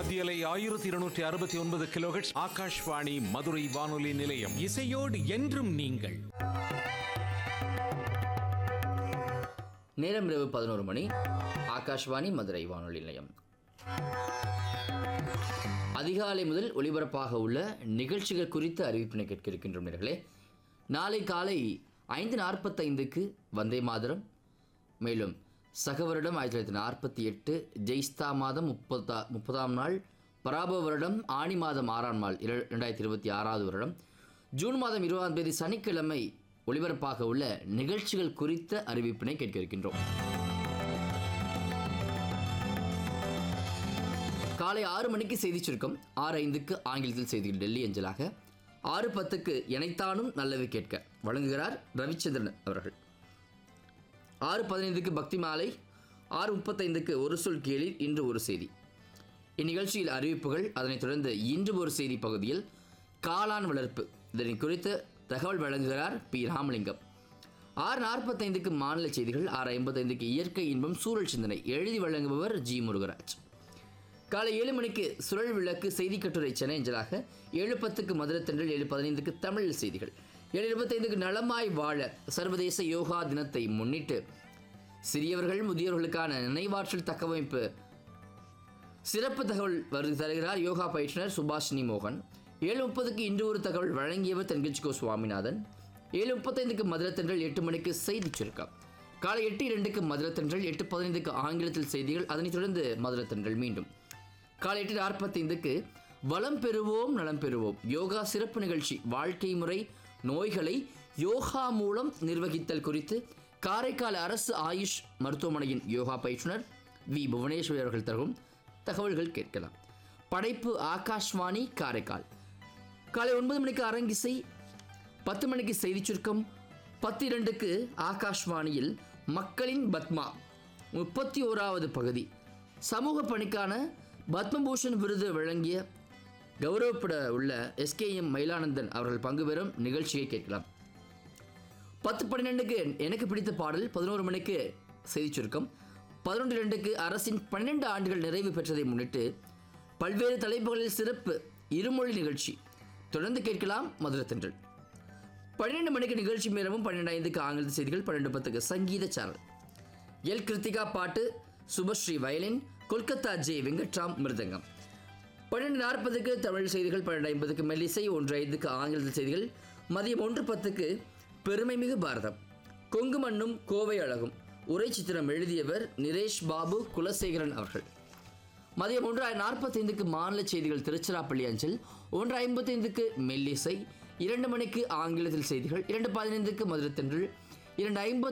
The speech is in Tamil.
மத்தியலை ஆயிரத்தி இருநூற்றி அறுபத்தி ஒன்பது கிலோஹெட்ஸ் ஆகாஷ்வாணி மதுரை வானொலி நிலையம் இசையோடு என்றும் நீங்கள் நேரம் இரவு பதினோரு மணி ஆகாஷ்வாணி மதுரை வானொலி நிலையம் அதிகாலை முதல் ஒளிபரப்பாக உள்ள நிகழ்ச்சிகள் குறித்த அறிவிப்பினை கேட்க இருக்கின்றோம் நேர்களே நாளை காலை ஐந்து நாற்பத்தைந்துக்கு வந்தே மாதரம் மேலும் சக வருடம் ஆயிரத்தி தொள்ளாயிரத்தி நாற்பத்தி எட்டு ஜெய்ஸ்தா மாதம் முப்பத்தா முப்பதாம் நாள் பராப வருடம் ஆணி மாதம் ஆறாம் நாள் இர ரெண்டாயிரத்தி இருபத்தி ஆறாவது வருடம் ஜூன் மாதம் இருபதாம் தேதி சனிக்கிழமை ஒளிபரப்பாக உள்ள நிகழ்ச்சிகள் குறித்த அறிவிப்பினை கேட்க இருக்கின்றோம் காலை ஆறு மணிக்கு செய்தி சுருக்கம் ஆறு ஐந்துக்கு ஆங்கிலத்தில் செய்திகள் டெல்லி அஞ்சலாக ஆறு பத்துக்கு இணைத்தானும் நல்லது கேட்க வழங்குகிறார் ரவிச்சந்திரன் அவர்கள் ஆறு பதினைந்துக்கு பக்தி மாலை ஆறு முப்பத்தைந்துக்கு ஒரு சொல் கீழில் இன்று ஒரு செய்தி இந்நிகழ்ச்சியில் அறிவிப்புகள் அதனைத் தொடர்ந்து இன்று ஒரு செய்தி பகுதியில் காளான் வளர்ப்பு இதனை குறித்து தகவல் வழங்குகிறார் பி ராமலிங்கம் ஆறு நாற்பத்தைந்துக்கு மாநில செய்திகள் ஆறு ஐம்பத்தைந்துக்கு இயற்கை இன்பம் சூழல் சிந்தனை எழுதி வழங்குபவர் ஜி முருகராஜ் காலை ஏழு மணிக்கு சுழல் விளக்கு செய்தி கட்டுரை சென்னை அஞ்சலாக ஏழு பத்துக்கு மதுரை தென்றல் ஏழு பதினைந்துக்கு தமிழ் செய்திகள் ஏழு இருபத்தைந்துக்கு நலமாய் வாழ சர்வதேச யோகா தினத்தை முன்னிட்டு சிறியவர்கள் முதியோர்களுக்கான நினைவாற்றல் தக்கவைப்பு சிறப்பு தகவல் வருகை தருகிறார் யோகா பயிற்றுனர் சுபாஷினி மோகன் ஏழு முப்பதுக்கு இன்று ஒரு தகவல் வழங்கியவர் தென்கிச்சிகோ சுவாமிநாதன் ஏழு முப்பத்தைந்துக்கு மதுரை தென்றல் எட்டு மணிக்கு செய்தி சுருக்கம் காலை எட்டு இரண்டுக்கு மதுரை தென்றல் எட்டு பதினைந்துக்கு ஆங்கிலத்தில் செய்திகள் அதனைத் தொடர்ந்து மதுரை தென்றல் மீண்டும் காலை எட்டு நாற்பத்தைந்துக்கு வளம் பெறுவோம் நலம் பெறுவோம் யோகா சிறப்பு நிகழ்ச்சி வாழ்க்கை முறை நோய்களை யோகா மூலம் நிர்வகித்தல் குறித்து காரைக்கால் அரசு ஆயுஷ் மருத்துவமனையின் யோகா பயிற்றுனர் வி புவனேஸ்வரி அவர்கள் தரும் தகவல்கள் கேட்கலாம் படைப்பு ஆகாஷ்வாணி காரைக்கால் காலை ஒன்பது மணிக்கு அரங்கிசை பத்து மணிக்கு செய்தி சுருக்கம் பத்து இரண்டுக்கு ஆகாஷ்வாணியில் மக்களின் பத்மா முப்பத்தி ஓராவது பகுதி சமூக பணிக்கான பத்மபூஷன் விருது வழங்கிய கௌரவப்பட உள்ள எஸ்கேஎம் மயிலானந்தன் அவர்கள் பங்கு பெறும் நிகழ்ச்சியை கேட்கலாம் பத்து பன்னிரெண்டுக்கு எனக்கு பிடித்த பாடல் பதினோரு மணிக்கு செய்தி சுருக்கம் பதினொன்று ரெண்டுக்கு அரசின் பன்னிரெண்டு ஆண்டுகள் நிறைவு பெற்றதை முன்னிட்டு பல்வேறு தலைப்புகளில் சிறப்பு இருமொழி நிகழ்ச்சி தொடர்ந்து கேட்கலாம் மதுரை தென்றல் பன்னிரெண்டு மணிக்கு நிகழ்ச்சி நேரமும் பன்னெண்டு ஐந்துக்கு ஆங்கில செய்திகள் பன்னெண்டு பத்துக்கு சங்கீத சேனல் எல் கிருத்திகா பாட்டு சுபஸ்ரீ வயலின் கொல்கத்தா ஜே வெங்கட்ராம் மிருதங்கம் பன்னெண்டு நாற்பதுக்கு தமிழ் செய்திகள் பன்னெண்டு ஐம்பதுக்கு மெல்லிசை ஒன்று ஐந்துக்கு ஆங்கில செய்திகள் மதியம் ஒன்று பத்துக்கு பெருமைமிகு பாரதம் கொங்கு மண்ணும் கோவை அழகும் உரை சித்திரம் எழுதியவர் நிரேஷ் பாபு குலசேகரன் அவர்கள் மதியம் ஒன்று நாற்பத்தைந்துக்கு மாநில செய்திகள் திருச்சிராப்பள்ளி அஞ்சல் ஒன்று ஐம்பத்தைந்துக்கு மெல்லிசை இரண்டு மணிக்கு ஆங்கிலத்தில் செய்திகள் இரண்டு பதினைந்துக்கு மதுரை தென்றல் இரண்டு ஐம்பத்தி